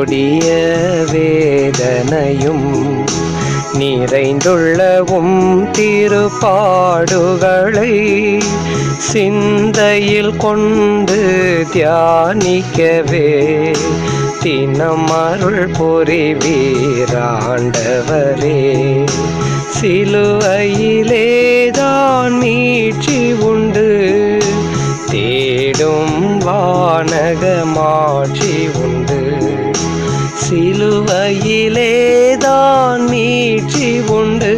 கொடிய வேதனையும் நிறைந்துள்ளவும் திருப்பாடுகளை சிந்தையில் கொண்டு தியானிக்கவே தினம் அருள் புரிவீராண்டவரே சிலுவையிலேதான் மீட்சி உண்டு தேடும் வானகமாட்சி உண்டு சிலுவையிலேதான் மீட்சி உண்டு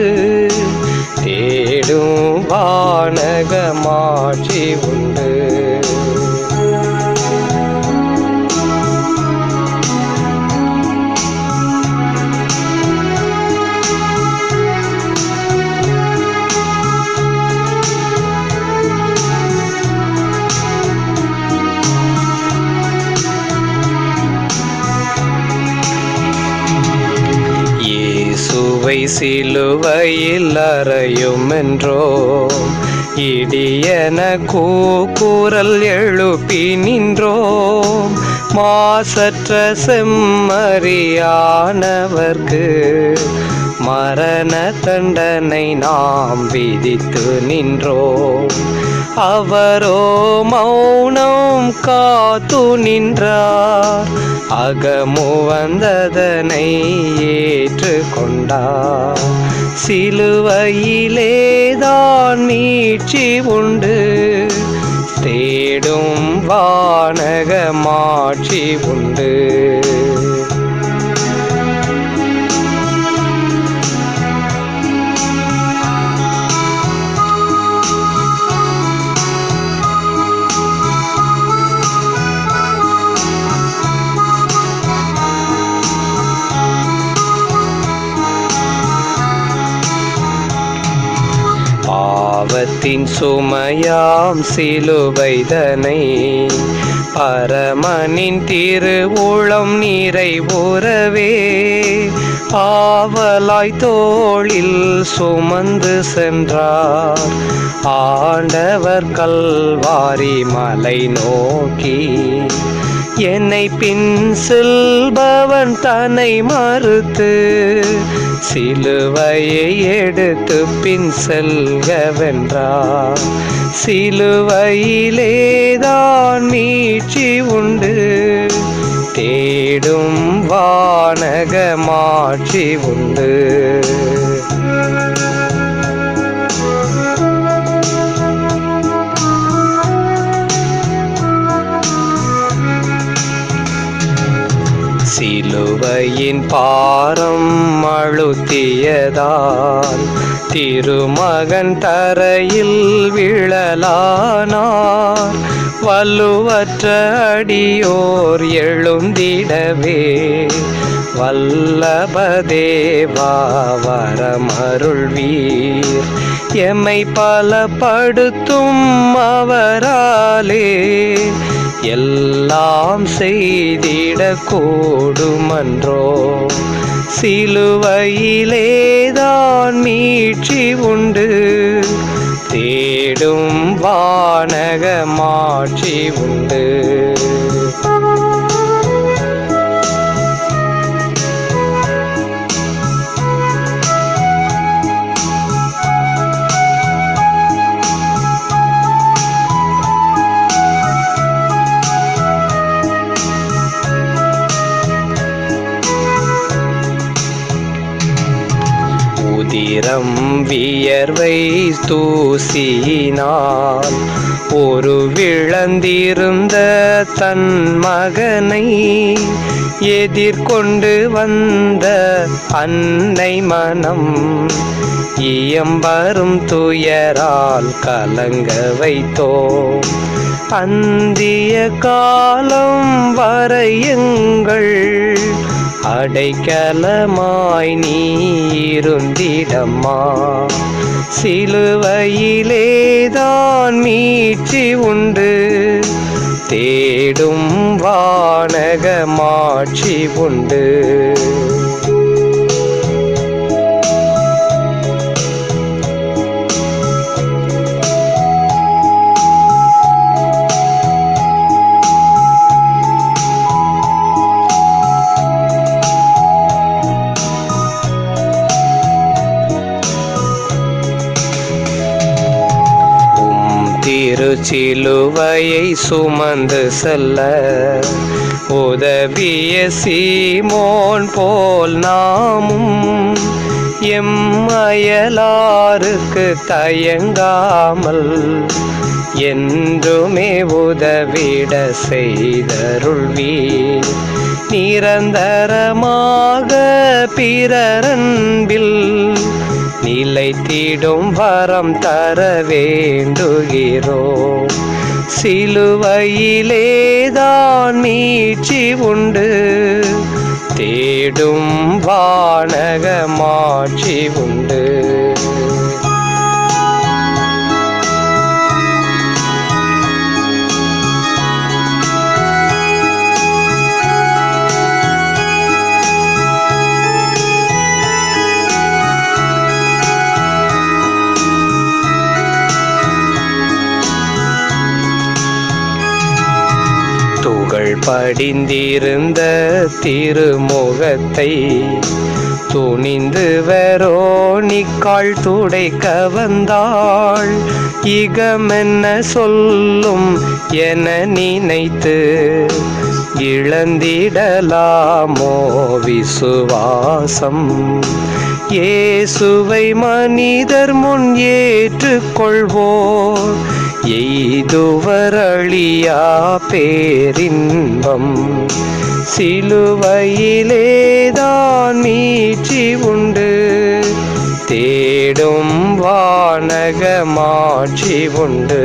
தேடும் வானகமாட்சி உண்டு இயேசுவை சிலுவையில் அறையும் என்றோ இடியன கூக்குரல் எழுப்பி நின்றோம் மாசற்ற செம்மறியானவர்க்கு மரண தண்டனை நாம் விதித்து நின்றோம் அவரோ மௌனம் காத்து நின்றார் அகமு வந்ததனை ஏற்றுக்கொண்டார் சிலுவையிலேதான் மீட்சி உண்டு தேடும் வானகமாட்சி உண்டு பாவத்தின் சுமையாம் சிலுவைதனை பரமனின் திருவுளம் நிறைவுறவே ஆவலாய் தோளில் சுமந்து சென்றார் ஆண்டவர் கல்வாரி மலை நோக்கி என்னை பின் செல்பவன் தன்னை மறுத்து சிலுவையை எடுத்து பின் செல்கவென்றார் சிலுவையிலேதான் மீட்சி உண்டு தேடும் வானகமாட்சி உண்டு சிலுவையின் பாரம் அழுத்தியதால் திருமகன் தரையில் விழலானார் வலுவற்ற அடியோர் எழுந்திடவே வல்லபதேவா வரமருள்வீர் எம்மை பலப்படுத்தும் அவராலே எல்லாம் செய்திட கூடுமன்றோ சிலுவையிலேதான் மீட்சி உண்டு தேடும் வானகமாட்சி உண்டு உதிரம் வியர்வை தூசியினால் ஒரு விழந்திருந்த தன் மகனை எதிர்கொண்டு வந்த அன்னை மனம் இயம்பரும் துயரால் கலங்க வைத்தோம் அந்திய காலம் வரையுங்கள் அடைக்கலமாய் நீ இருந்திடம்மா சிலுவையிலேதான் மீட்சி உண்டு தேடும் வானகமாட்சி உண்டு சிலுவையை சுமந்து செல்ல உதவிய சீமோன் போல் நாமும் எம்மயலாருக்கு தயங்காமல் என்றுமே உதவிட செய்தருள்வீர் நிரந்தரமாக பிறரன்பில் நிலைத்திடும் வரம் தர வேண்டுகிறோம் சிலுவையிலேதான் மீட்சி உண்டு தேடும் வானக மாட்சி உண்டு துகள் படிந்திருந்த திருமுகத்தை துணிந்து வெரோனிக்காள் துடைக்க வந்தாள் இகமென்ன சொல்லும் என நினைத்து இழந்திடலாமோ விசுவாசம் இயேசுவை மனிதர் முன் ஏற்றுக்கொள்வோர் எய்துவரழியா பேரின்பம் சிலுவையிலேதான் மீட்சி உண்டு தேடும் வானக மாட்சி உண்டு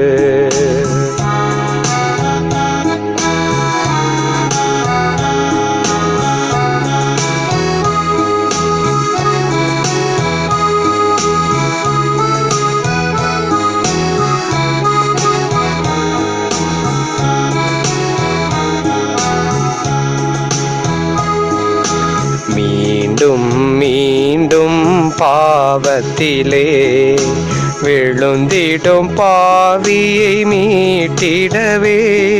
மீண்டும் மீண்டும் பாவத்திலே விழுந்திடும் பாவியை மீட்டிடவே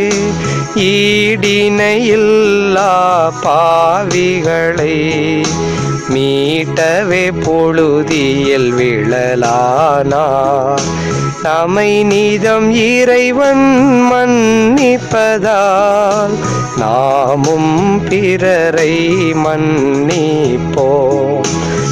ஈடினையில்லா பாவிகளை மீட்டவே பொழுதியில் விழலானார் தமை நீதம் இறைவன் மன்னிப்பதால் நாமும் பிறரை மன்னிப்போம்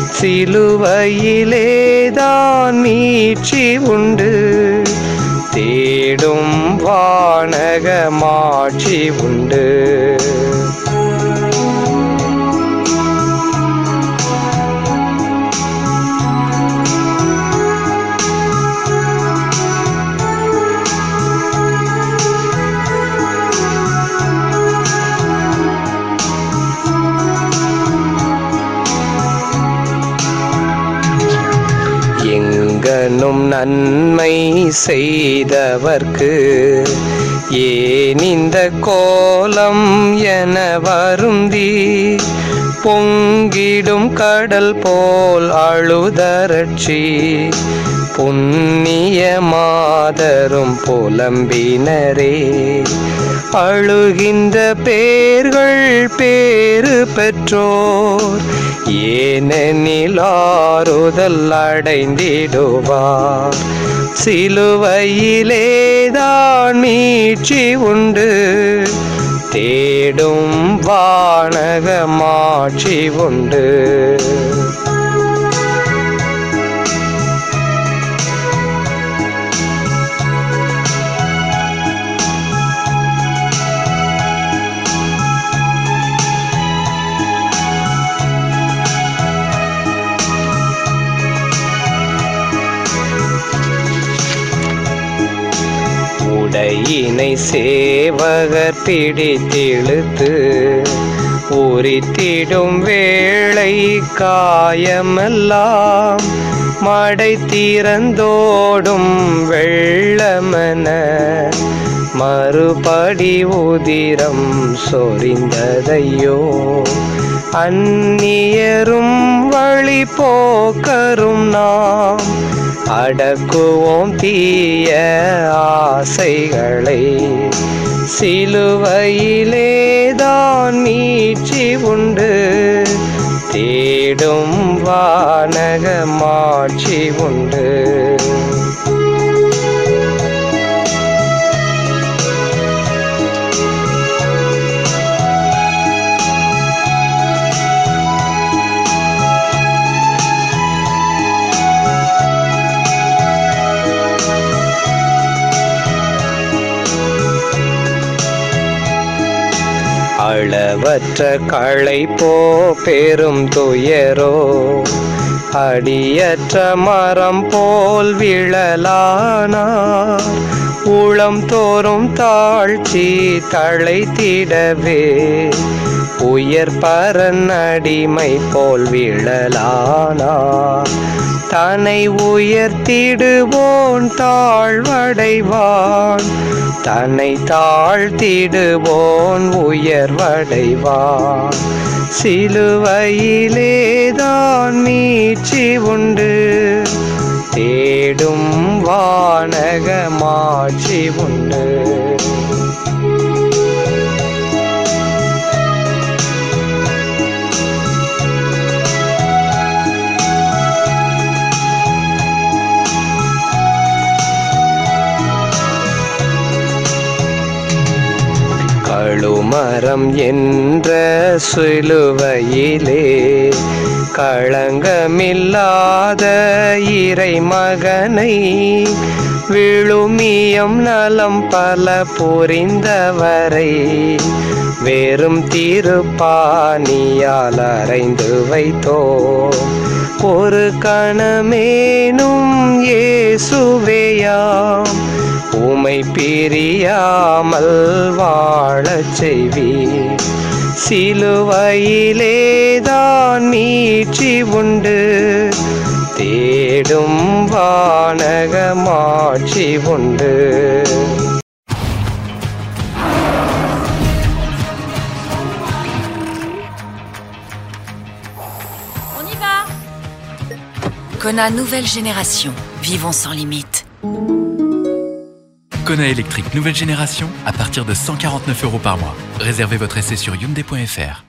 சிலுவையிலேதான் மீட்சி உண்டு தேடும் வானக மாட்சி உண்டு எங்கனும் நன்மை செய்தவர்க்கு ஏன் இந்த கோலம் என வருந்தி பொங்கிடும் கடல் போல் அழுதரட்சி புண்ணிய மாதரும் புலம்பினரே அழுகின்ற பேர்கள் பேறு பெற்றோர் ஏனெனில் ஆறுதல் அடைந்திடுவார் சிலுவையிலேதான் மீட்சி உண்டு தேடும் வானக மாட்சி உண்டு உடையினை சேவகர் பிடித்திழுத்து உரித்திடும் வேளை காயமெல்லாம் மடை திறந்தோடும் வெள்ளமென மறுபடி உதிரம் சொரிந்ததையோ அந்நியரும் வழி போக்கரும் நாம் அடக்குவோம் தீய ஆசைகளை சிலுவையிலேதான் மீட்சி உண்டு தேடும் வானக மாட்சி உண்டு அளவற்ற களைப்போ பெரும் துயரோ அடியற்ற மரம் போல் விழலானார் உளம் தோறும் தாழ்ச்சி தழைத்திடவே உயர் பரன் அடிமை போல் விழலானார் தன்னை உயர்த்திடுவோன் தாழ்வடைவான் தன்னை தாழ்த்திடுவோன் உயர்வடைவான் சிலுவையிலேதான் மீட்சி உண்டு தேடும் வானக மாட்சி உண்டு கழுமரம் என்ற சிலுவையிலே களங்கமில்லாத இறை மகனை விழுமியம் நலம் பல புரிந்தவரை வெறும் திருப்பானியால் அறைந்து வைத்தோ ஒரு கணமேனும் இயேசுவேயாம் உமை பிரியாமல் வாழச் செய்வி சிலுவையிலேதான் மீட்சி உண்டு தேடும் வானக மாட்சி உண்டு On y va Kona nouvelle génération. Vivons sans limite. Kona électrique nouvelle génération à partir de 149 euros par mois. Réservez votre essai sur Hyundai.fr.